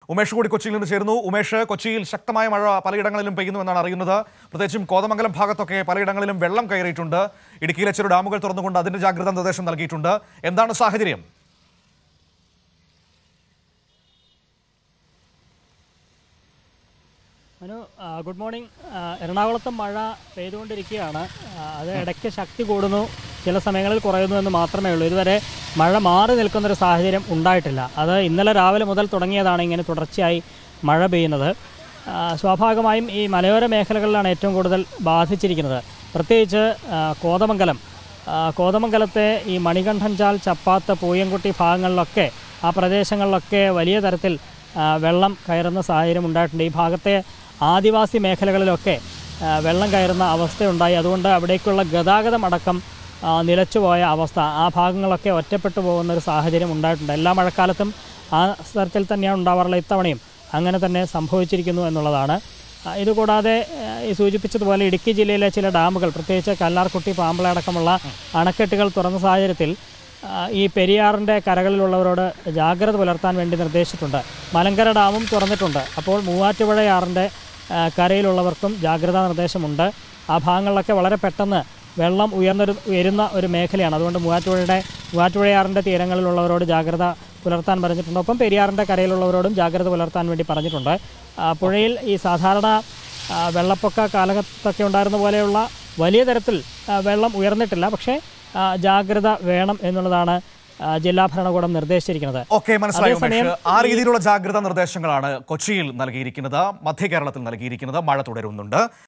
ഉമേഷ് കൂടി കൊച്ചിയിൽ നിന്ന് ചേരുന്നു ഉമേഷ് കൊച്ചിയിൽ ശക്തമായ മഴ പലയിടങ്ങളിലും പെയ്യുന്നു എന്നാണ് അറിയുന്നത് പ്രത്യേകിച്ചും കോതമംഗലം ഭാഗത്തൊക്കെ പലയിടങ്ങളിലും വെള്ളം കയറിയിട്ടുണ്ട് ഇടുക്കിയിലെ ചെറു ഡാമുകൾ തുറന്നുകൊണ്ട് അതിന്റെ ജാഗ്രതാ നിർദ്ദേശം നൽകിയിട്ടുണ്ട് എന്താണ് സാഹചര്യം മനു ആ, ഗുഡ് മോർണിംഗ് ആ, എറണാകുളത്തും മഴ പെയ്തുകൊണ്ടിരിക്കുകയാണ് ആ, അത് ഇടയ്ക്ക് ശക്തി കൂടുന്നു ചില സമയങ്ങളിൽ കുറയുന്നു എന്ന് മാത്രമേ ഉള്ളൂ ഇതുവരെ മഴ മാറി നിൽക്കുന്നൊരു സാഹചര്യം ഉണ്ടായിട്ടില്ല അത് ഇന്നലെ രാവിലെ മുതൽ തുടങ്ങിയതാണ് ഇങ്ങനെ തുടർച്ചയായി മഴ പെയ്യുന്നത് ആ, സ്വാഭാവികമായും ഈ മലയോര മേഖലകളിലാണ് ഏറ്റവും കൂടുതൽ ബാധിച്ചിരിക്കുന്നത് പ്രത്യേകിച്ച് ആ, കോതമംഗലം ആ, കോതമംഗലത്തെ ഈ മണികണ്ഠൻചാൽ ചപ്പാത്ത് പൂയംകുട്ടി ഭാഗങ്ങളിലൊക്കെ ആ പ്രദേശങ്ങളിലൊക്കെ വലിയ തരത്തിൽ ആ, വെള്ളം കയറുന്ന സാഹചര്യം ഉണ്ടായിട്ടുണ്ട് ഈ ഭാഗത്തെ ആദിവാസി മേഖലകളിലൊക്കെ ആ, വെള്ളം കയറുന്ന അവസ്ഥയുണ്ടായി അതുകൊണ്ട് അവിടേക്കുള്ള ഗതാഗതം അടക്കം ആ, നിലച്ചുപോയ അവസ്ഥ ആ ഭാഗങ്ങളൊക്കെ ഒറ്റപ്പെട്ടു പോകുന്ന ഒരു സാഹചര്യം ഉണ്ടായിട്ടുണ്ട് എല്ലാ മഴക്കാലത്തും ആ തരത്തിൽ തന്നെയാണ് ഉണ്ടാവാറുള്ളത് ഇത്തവണയും അങ്ങനെ തന്നെ സംഭവിച്ചിരിക്കുന്നു എന്നുള്ളതാണ് ആ, ഇതുകൂടാതെ ആ, ഈ സൂചിപ്പിച്ചതുപോലെ ഇടുക്കി ജില്ലയിലെ ചില ഡാമുകൾ പ്രത്യേകിച്ച് കല്ലാർകുട്ടി പാമ്പള അടക്കമുള്ള അണക്കെട്ടുകൾ തുറന്ന സാഹചര്യത്തിൽ ആ, ഈ പെരിയാറിൻ്റെ കരകളിലുള്ളവരോട് ജാഗ്രത പുലർത്താൻ വേണ്ടി നിർദ്ദേശിച്ചിട്ടുണ്ട് മലങ്കര ഡാമും തുറന്നിട്ടുണ്ട് അപ്പോൾ മൂവാറ്റുപുഴയാറിൻ്റെ ആ, കരയിലുള്ളവർക്കും ജാഗ്രതാ നിർദ്ദേശമുണ്ട് ആ ഭാഗങ്ങളിലൊക്കെ വളരെ പെട്ടെന്ന് വെള്ളം ഉയർന്നൊരു ഉയരുന്ന ഒരു മേഖലയാണ് അതുകൊണ്ട് മൂവാറ്റുപുഴയുടെ മൂവാറ്റുപുഴയാറിൻ്റെ തീരങ്ങളിലുള്ളവരോട് ജാഗ്രത പുലർത്താൻ പറഞ്ഞിട്ടുണ്ട് ഒപ്പം പെരിയാറിൻ്റെ കരയിലുള്ളവരോടും ജാഗ്രത പുലർത്താൻ വേണ്ടി പറഞ്ഞിട്ടുണ്ട് ആ, പുഴയിൽ ഈ സാധാരണ ആ, വെള്ളപ്പൊക്ക കാലത്തൊക്കെ ഉണ്ടായിരുന്ന പോലെയുള്ള വലിയ തരത്തിൽ ആ, വെള്ളം ഉയർന്നിട്ടില്ല പക്ഷേ ആ, ജാഗ്രത വേണം എന്നുള്ളതാണ് ആ, ജില്ലാ ഭരണകൂടം നിർദ്ദേശിച്ചിരിക്കുന്നത് ഓക്കെ മനസ്സിലായി അതേസമയം ഉമേഷ് ആ രീതിയിലുള്ള ജാഗ്രതാ നിർദ്ദേശങ്ങളാണ് കൊച്ചിയിൽ നൽകിയിരിക്കുന്നത് മധ്യ കേരളത്തിൽ നൽകിയിരിക്കുന്നത് മഴ തുടരുന്നുണ്ട്